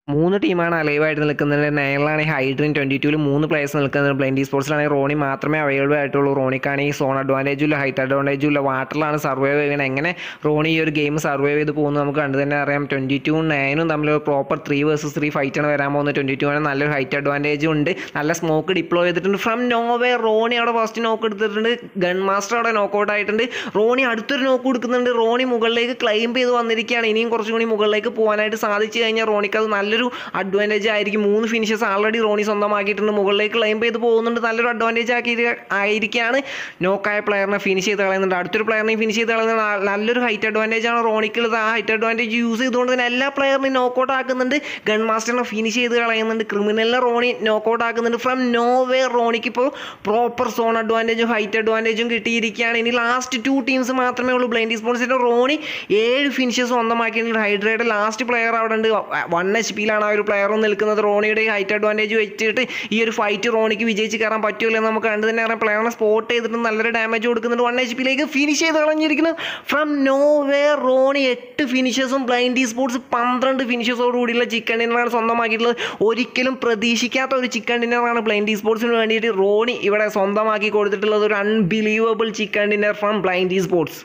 മൂന്ന് ടീമാണ് അലൈവായിട്ട് നിൽക്കുന്നത് നയനിലാണെങ്കിൽ ഹൈഡ്രിൻ ട്വൻറ്റി ടൂവിൽ മൂന്ന് പ്ലേയേഴ്സ് നിൽക്കുന്നത് ബ്ലൈൻഡി സ്പോർട്സിലാണെങ്കിൽ റോണി മാത്രമേ അവൈലബിൾ ആയിട്ടുള്ളൂ റോണിക്കാണെങ്കിൽ സോൺ അഡ്വാൻറ്റേജും ഇല്ല ഹൈറ്റ് അഡ്വാൻറ്റേജും ഇല്ല വാട്ടറിലാണ് സർവൈവ് ചെയ്യണം എങ്ങനെ റോണി ഈ ഒരു ഗെയിം സർവൈവ് ചെയ്ത് പോകുന്നത് നമുക്ക് കണ്ടു തന്നെ അറിയാം ട്വൻറ്റി ടൂവും നയനും തമ്മിൽ ഒരു പ്രോപ്പർ ത്രീ വേഴ്സസ് ത്രീ ഫൈറ്റാണ് വരാൻ പോകുന്നത് ട്വൻറ്റി ടു ആണ് നല്ലൊരു ഹൈറ്റ് അഡ്വാൻറ്റേജും ഉണ്ട് നല്ല സ്മോക്ക് ഡിപ്ലോയ് ചെയ്തിട്ടുണ്ട് ഫ്രം നോവേ റോണി അവിടെ ഫസ്റ്റ് നോക്ക് എടുത്തിട്ടുണ്ട് ഗൺ മാസ്റ്റർ അവിടെ നോക്കൗട്ട് ആയിട്ടുണ്ട് റോണി അടുത്തൊരു നോക്ക് കൊടുക്കുന്നുണ്ട് റോണി മുകളിലേക്ക് ക്ലൈംബ് ചെയ്ത് വന്നിരിക്കുകയാണ് ഇനിയും കുറച്ചും കൂടി മുകളിലേക്ക് പോകാനായിട്ട് സാധിച്ചു കഴിഞ്ഞാൽ റോണിക്ക് അത് നല്ലൊരു അഡ്വാൻറ്റേജ് ആയിരിക്കും മൂന്ന് ഫിനിഷസ് ആൾറെഡി റോണി സ്വന്തമാക്കിയിട്ടുണ്ട് മുകളിലേക്ക് ക്ലൈംബ് ചെയ്ത് പോകുന്നുണ്ട് നല്ലൊരു അഡ്വാൻറ്റേജ് ആക്കി ആയിരിക്കുകയാണ് നോക്കായ പ്ലെയറിനെ ഫിനിഷ് ചെയ്ത് കളയുന്നുണ്ട് അടുത്തൊരു പ്ലെയറിനെ ഫിനിഷ് ചെയ്ത് കളയുന്നത് ന- നല്ലൊരു ഹൈറ്റ് അഡ്വാൻറ്റേജ് ആണ് റോണിക്കുള്ളത് ആ ഹൈറ്റ് അഡ്വാൻറ്റേജ് യൂസ് ചെയ്തുകൊണ്ട് തന്നെ എല്ലാ പ്ലെയറിനെയും നോക്കൗട്ട് ആക്കുന്നുണ്ട് ഗൺ മാസ്റ്ററിനെ ഫിനിഷ് ചെയ്ത് കളയുന്നുണ്ട് ക്രിമിനലിനെ റോണി നോക്കൗട്ട് ആക്കുന്നുണ്ട് ഫ്രം നോവേ റോണിക്ക് ഇപ്പോൾ പ്രോപ്പർ സോൺ അഡ്വാൻറ്റേജും ഹൈറ്റ് അഡ്വാൻറ്റേജും കിട്ടിയിരിക്കുകയാണ് ഇനി ലാസ്റ്റ് ടു ടീംസ് മാത്രമേ ഉള്ളൂ ബ്ലൈൻഡി സ്പോർട്സിൻ്റെ റോണി ഏഴ് ഫിനിഷസ് സ്വന്തമാക്കിയിട്ടുണ്ട് ഹൈഡ്രയുടെ ലാസ്റ്റ് പ്ലെയർ അവിടെ ഉണ്ട് വൺ എച്ച് പിയിലാണ് ആ ഒരു പ്ലെയറും നിൽക്കുന്നത് റോണിയുടെ ഹൈറ്റ് അഡ്വാൻറ്റേജ് വെച്ചിട്ട് ഈ ഒരു ഫൈറ്റ് റോണിക്ക് വിജയിച്ച് കയറാൻ പറ്റുമല്ലോ എന്ന് നമുക്ക് കണ്ടു തന്നെ അറിയാം പ്ലെയറിനെ സ്പോട്ട് ചെയ്തിട്ട് നല്ലൊരു ഡാമേജ് കൊടുക്കുന്നുണ്ട് വൺ എച്ച് പിയിലേക്ക് ഫിനിഷ് ചെയ്ത് കളഞ്ഞിരിക്കുന്നു ഫ്രം നോ വേ റോണി എട്ട് ഫിനിഷസും ബ്ലൈൻഡി സ്പോർട്സ് പന്ത്രണ്ട് ഫിനിഷസോട് കൂടിയുള്ള ചിക്കൻ ഡിന്നറാണ് സ്വന്തമാക്കിയിട്ടുള്ളത് ഒരിക്കലും പ്രതീക്ഷിക്കാത്ത ഒരു ചിക്കൻ ഡിന്നറാണ് ബ്ലൈൻഡി സ്പോർട്സിന് വേണ്ടിയിട്ട് റോണി ഇവിടെ സ്വന്തമാക്കി കൊടുത്തിട്ടുള്ളത് ഒരു unbelievable chicken dinner from Blind sports